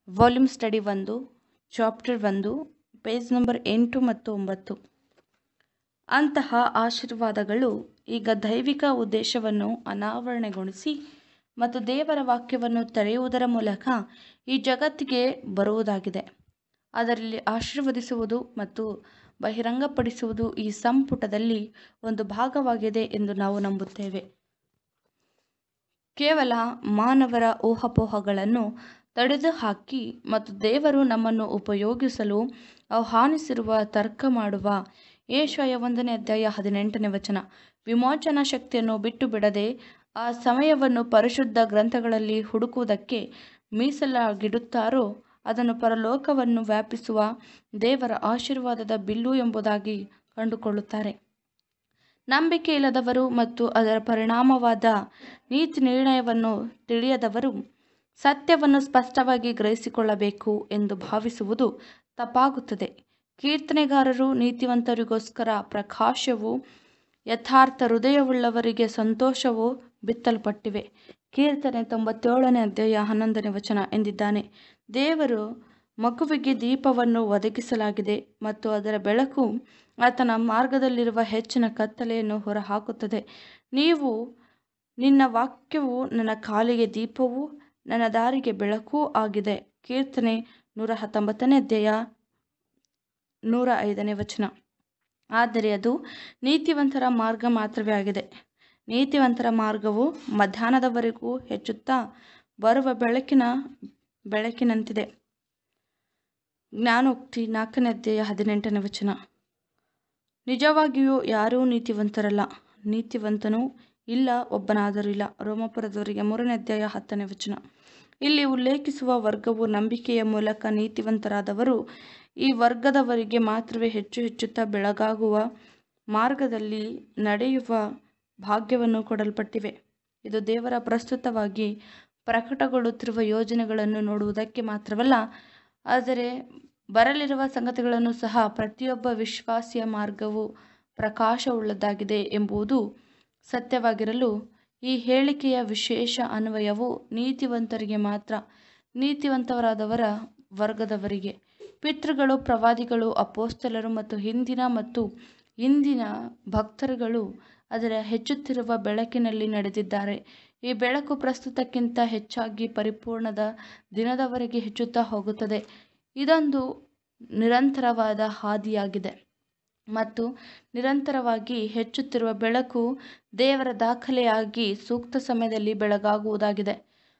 volume study ಒಂದು chapter ಒಂದು page number ಎಂಟು ಮತ್ತು ಒಂಬತ್ತು ಅಂತಹ ಆಶೀರ್ವಾದಗಳು ಈಗ ದೈವಿಕ ಉದ್ದೇಶವನ್ನು ಅನಾವರಣಗೊಳಿಸಿ ಮತ್ತು ದೇವರ ವಾಕ್ಯವನ್ನು ತೆರೆಯುವುದರ ಮೂಲಕ ಈ ಜಗತ್ತಿಗೆ ಬರುವುದಾಗಿದೆ ಅದರಲ್ಲಿ ಆಶೀರ್ವದಿಸುವುದು ಮತ್ತು ಬಹಿರಂಗಪಡಿಸುವುದು ಈ ಸಂಪುಟದಲ್ಲಿ ಒಂದು ಭಾಗವಾಗಿದೆ ಎಂದು ನಾವು ನಂಬುತ್ತೇವೆ ಕೇವಲ ಮಾನವರ ಊಹಾಪೋಹಗಳನ್ನು ತೊಡೆದುಹಾಕಿ ಮತ್ತು ದೇವರು ನಮ್ಮನ್ನು ಉಪಯೋಗಿಸಲು ಆಹ್ವಾನಿಸಿರುವ ತರ್ಕ ಮಾಡುವ ಏಷಯ ಒಂದನೇ ಅಧ್ಯಾಯ ಹದಿನೆಂಟನೇ ವಚನ ವಿಮೋಚನಾ ಶಕ್ತಿಯನ್ನು ಬಿಟ್ಟು ಬಿಡದೆ ಆ ಸಮಯವನ್ನು ಪರಿಶುದ್ಧ ಗ್ರಂಥಗಳಲ್ಲಿ ಹುಡುಕುವುದಕ್ಕೆ ಮೀಸಲಾಗಿಡುತ್ತಾರೋ ಅದನ್ನು ಪರಲೋಕವನ್ನು ವ್ಯಾಪಿಸುವ ದೇವರ ಆಶೀರ್ವಾದದ ಬಿಲ್ಲು ಎಂಬುದಾಗಿ ಕಂಡುಕೊಳ್ಳುತ್ತಾರೆ ನಂಬಿಕೆ ಇಲ್ಲದವರು ಮತ್ತು ಅದರ ಪರಿಣಾಮವಾದ ನೀತಿ ನಿರ್ಣಯವನ್ನು ತಿಳಿಯದವರು ಸತ್ಯವನ್ನು ಸ್ಪಷ್ಟವಾಗಿ ಗ್ರಹಿಸಿಕೊಳ್ಳಬೇಕು ಎಂದು ಭಾವಿಸುವುದು ತಪ್ಪಾಗುತ್ತದೆ ಕೀರ್ತನೆಗಾರರು ನೀತಿವಂತರಿಗೋಸ್ಕರ ಪ್ರಕಾಶವು ಯಥಾರ್ಥ ಹೃದಯವುಳ್ಳವರಿಗೆ ಸಂತೋಷವು ಬಿತ್ತಲ್ಪಟ್ಟಿವೆ ಕೀರ್ತನೆ ತೊಂಬತ್ತೇಳನೇ ಅಧ್ಯಾಯ ಹನ್ನೊಂದನೇ ವಚನ ಎಂದಿದ್ದಾನೆ ದೇವರು ಮಗುವಿಗೆ ದೀಪವನ್ನು ಒದಗಿಸಲಾಗಿದೆ ಮತ್ತು ಅದರ ಬೆಳಕು ಆತನ ಮಾರ್ಗದಲ್ಲಿರುವ ಹೆಚ್ಚಿನ ಕತ್ತಲೆಯನ್ನು ಹೊರಹಾಕುತ್ತದೆ ನೀವು ನಿನ್ನ ವಾಕ್ಯವು ನನ್ನ ಕಾಲಿಗೆ ದೀಪವೂ ನನ್ನ ದಾರಿಗೆ ಬೆಳಕೂ ಆಗಿದೆ ಕೀರ್ತನೆ ನೂರ ಹತ್ತೊಂಬತ್ತನೇ ಅಧ್ಯಾಯ ನೂರ ಐದನೇ ವಚನ ಆದರೆ ಅದು ನೀತಿವಂತರ ಮಾರ್ಗ ಮಾತ್ರವೇ ಆಗಿದೆ ನೀತಿವಂತರ ಮಾರ್ಗವು ಮಧ್ಯಾಹ್ನದವರೆಗೂ ಹೆಚ್ಚುತ್ತಾ ಬರುವ ಬೆಳಕಿನ ಬೆಳಕಿನಂತಿದೆ ಜ್ಞಾನೋಕ್ತಿ ನಾಲ್ಕನೇ ಅಧ್ಯಾಯ ಹದಿನೆಂಟನೇ ವಚನ ನಿಜವಾಗಿಯೂ ಯಾರೂ ನೀತಿವಂತರಲ್ಲ ನೀತಿವಂತನೂ ಇಲ್ಲ ಒಬ್ಬನಾದರೂ ಇಲ್ಲ ರೋಮಪುರದವರಿಗೆ ಮೂರನೇ ಅಧ್ಯಾಯ ಹತ್ತನೇ ವಚನ ಇಲ್ಲಿ ಉಲ್ಲೇಖಿಸುವ ವರ್ಗವು ನಂಬಿಕೆಯ ಮೂಲಕ ನೀತಿವಂತರಾದವರು ಈ ವರ್ಗದವರಿಗೆ ಮಾತ್ರವೇ ಹೆಚ್ಚು ಹೆಚ್ಚುತ್ತಾ ಬೆಳಗಾಗುವ ಮಾರ್ಗದಲ್ಲಿ ನಡೆಯುವ ಭಾಗ್ಯವನ್ನು ಕೊಡಲ್ಪಟ್ಟಿವೆ ಇದು ದೇವರ ಪ್ರಸ್ತುತವಾಗಿ ಪ್ರಕಟಗೊಳ್ಳುತ್ತಿರುವ ಯೋಜನೆಗಳನ್ನು ನೋಡುವುದಕ್ಕೆ ಮಾತ್ರವಲ್ಲ ಆದರೆ ಬರಲಿರುವ ಸಂಗತಿಗಳನ್ನು ಸಹ ಪ್ರತಿಯೊಬ್ಬ ವಿಶ್ವಾಸಿಯ ಮಾರ್ಗವು ಪ್ರಕಾಶವುಳ್ಳದ್ದಾಗಿದೆ ಎಂಬುದು ಸತ್ಯವಾಗಿರಲು ಈ ಹೇಳಿಕೆಯ ವಿಶೇಷ ಅನ್ವಯವು ನೀತಿವಂತರಿಗೆ ಮಾತ್ರ ನೀತಿವಂತರಾದವರ ವರ್ಗದವರಿಗೆ ಪಿತೃಗಳು ಪ್ರವಾದಿಗಳು ಅಪೋಸ್ತಲರು ಮತ್ತು ಹಿಂದಿನ ಮತ್ತು ಇಂದಿನ ಭಕ್ತರುಗಳು ಅದರ ಹೆಚ್ಚುತ್ತಿರುವ ಬೆಳಕಿನಲ್ಲಿ ನಡೆದಿದ್ದಾರೆ ಈ ಬೆಳಕು ಪ್ರಸ್ತುತಕ್ಕಿಂತ ಹೆಚ್ಚಾಗಿ ಪರಿಪೂರ್ಣದ ದಿನದವರೆಗೆ ಹೆಚ್ಚುತ್ತಾ ಹೋಗುತ್ತದೆ ಇದೊಂದು ನಿರಂತರವಾದ ಹಾದಿಯಾಗಿದೆ ಮತ್ತು ನಿರಂತರವಾಗಿ ಹೆಚ್ಚುತ್ತಿರುವ ಬೆಳಕು ದೇವರ ದಾಖಲೆಯಾಗಿ ಸೂಕ್ತ ಸಮಯದಲ್ಲಿ ಬೆಳಗಾಗುವುದಾಗಿದೆ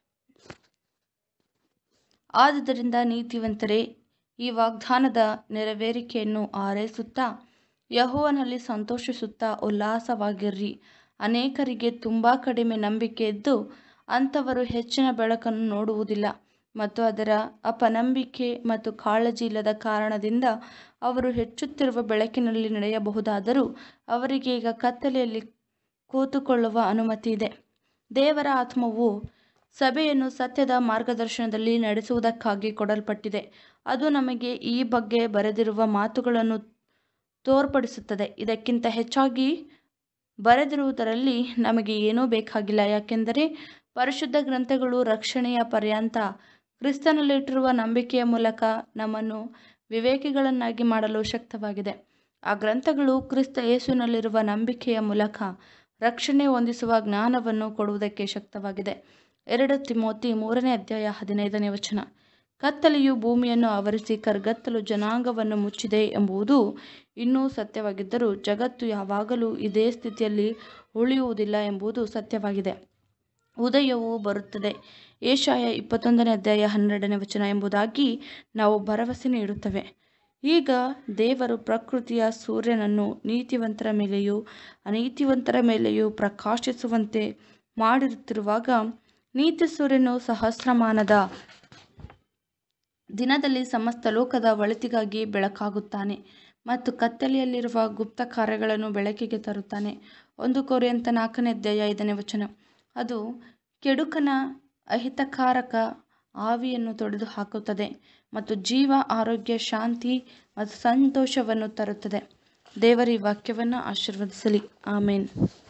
ಆದುದರಿಂದ ನೀತಿವಂತರೇ ಈ ವಾಗ್ದಾನದ ನೆರವೇರಿಕೆಯನ್ನು ಹಾರೈಸುತ್ತಾ ಯಹೋವನಲ್ಲಿ ಸಂತೋಷಿಸುತ್ತಾ ಉಲ್ಲಾಸವಾಗಿರ್ರಿ ಅನೇಕರಿಗೆ ತುಂಬ ಕಡಿಮೆ ನಂಬಿಕೆ ಇದ್ದು ಅಂಥವರು ಹೆಚ್ಚಿನ ಬೆಳಕನ್ನು ನೋಡುವುದಿಲ್ಲ ಮತ್ತು ಅದರ ಅಪನಂಬಿಕೆ ಮತ್ತು ಕಾಳಜಿ ಇಲ್ಲದ ಕಾರಣದಿಂದ ಅವರು ಹೆಚ್ಚುತ್ತಿರುವ ಬೆಳಕಿನಲ್ಲಿ ನಡೆಯಬಹುದಾದರೂ ಅವರಿಗೆ ಈಗ ಕತ್ತಲೆಯಲ್ಲಿ ಕೂತುಕೊಳ್ಳುವ ಅನುಮತಿ ಇದೆ ದೇವರ ಆತ್ಮವು ಸಭೆಯನ್ನು ಸತ್ಯದ ಮಾರ್ಗದರ್ಶನದಲ್ಲಿ ನಡೆಸುವುದಕ್ಕಾಗಿ ಕೊಡಲ್ಪಟ್ಟಿದೆ ಅದು ನಮಗೆ ಈ ಬಗ್ಗೆ ಬರೆದಿರುವ ಮಾತುಗಳನ್ನು ತೋರ್ಪಡಿಸುತ್ತದೆ ಇದಕ್ಕಿಂತ ಹೆಚ್ಚಾಗಿ ಬರೆದಿರುವುದರಲ್ಲಿ ನಮಗೆ ಏನೂ ಬೇಕಾಗಿಲ್ಲ ಯಾಕೆಂದರೆ ಪರಿಶುದ್ಧ ಗ್ರಂಥಗಳು ರಕ್ಷಣೆಯ ಪರ್ಯಂತ ಕ್ರಿಸ್ತನಲ್ಲಿಟ್ಟಿರುವ ನಂಬಿಕೆಯ ಮೂಲಕ ನಮ್ಮನ್ನು ವಿವೇಕಿಗಳನ್ನಾಗಿ ಮಾಡಲು ಶಕ್ತವಾಗಿದೆ ಆ ಗ್ರಂಥಗಳು ಕ್ರಿಸ್ತ ಯೇಸುವಿನಲ್ಲಿರುವ ನಂಬಿಕೆಯ ಮೂಲಕ ರಕ್ಷಣೆ ಹೊಂದಿಸುವ ಜ್ಞಾನವನ್ನು ಕೊಡುವುದಕ್ಕೆ ಶಕ್ತವಾಗಿದೆ ಎರಡು ತಿಮೋತಿ ಮೂರನೇ ಅಧ್ಯಾಯ ಹದಿನೈದನೇ ವಚನ ಕತ್ತಲೆಯು ಭೂಮಿಯನ್ನು ಆವರಿಸಿ ಕರ್ಗತ್ತಲು ಜನಾಂಗವನ್ನು ಮುಚ್ಚಿದೆ ಎಂಬುದು ಇನ್ನೂ ಸತ್ಯವಾಗಿದ್ದರೂ ಜಗತ್ತು ಯಾವಾಗಲೂ ಇದೇ ಸ್ಥಿತಿಯಲ್ಲಿ ಉಳಿಯುವುದಿಲ್ಲ ಎಂಬುದು ಸತ್ಯವಾಗಿದೆ ಉದಯವು ಬರುತ್ತದೆ ಏಷಾಯ ಇಪ್ಪತ್ತೊಂದನೇ ಅಧ್ಯಾಯ ಹನ್ನೆರಡನೇ ವಚನ ಎಂಬುದಾಗಿ ನಾವು ಭರವಸೆ ನೀಡುತ್ತವೆ ಈಗ ದೇವರು ಪ್ರಕೃತಿಯ ಸೂರ್ಯನನ್ನು ನೀತಿವಂತರ ಮೇಲೆಯೂ ಅನೀತಿವಂತರ ಮೇಲೆಯೂ ಪ್ರಕಾಶಿಸುವಂತೆ ಮಾಡಿರುತ್ತಿರುವಾಗ ನೀತಿ ಸೂರ್ಯನು ಸಹಸ್ರಮಾನದ ದಿನದಲ್ಲಿ ಸಮಸ್ತ ಲೋಕದ ಒಳಿತಿಗಾಗಿ ಬೆಳಕಾಗುತ್ತಾನೆ ಮತ್ತು ಕತ್ತಲೆಯಲ್ಲಿರುವ ಗುಪ್ತ ಕಾರ್ಯಗಳನ್ನು ಬೆಳಕಿಗೆ ತರುತ್ತಾನೆ ಒಂದು ಕೊರೆಯಂತ ನಾಲ್ಕನೇ ಅಧ್ಯಾಯ ಐದನೇ ವಚನ ಅದು ಕೆಡುಕನ ಅಹಿತಕಾರಕ ಆವಿಯನ್ನು ತೊಡೆದು ಹಾಕುತ್ತದೆ ಮತ್ತು ಜೀವ ಆರೋಗ್ಯ ಶಾಂತಿ ಮತ್ತು ಸಂತೋಷವನ್ನು ತರುತ್ತದೆ ದೇವರ ಈ ವಾಕ್ಯವನ್ನು ಆಶೀರ್ವದಿಸಲಿ ಆಮೇನ್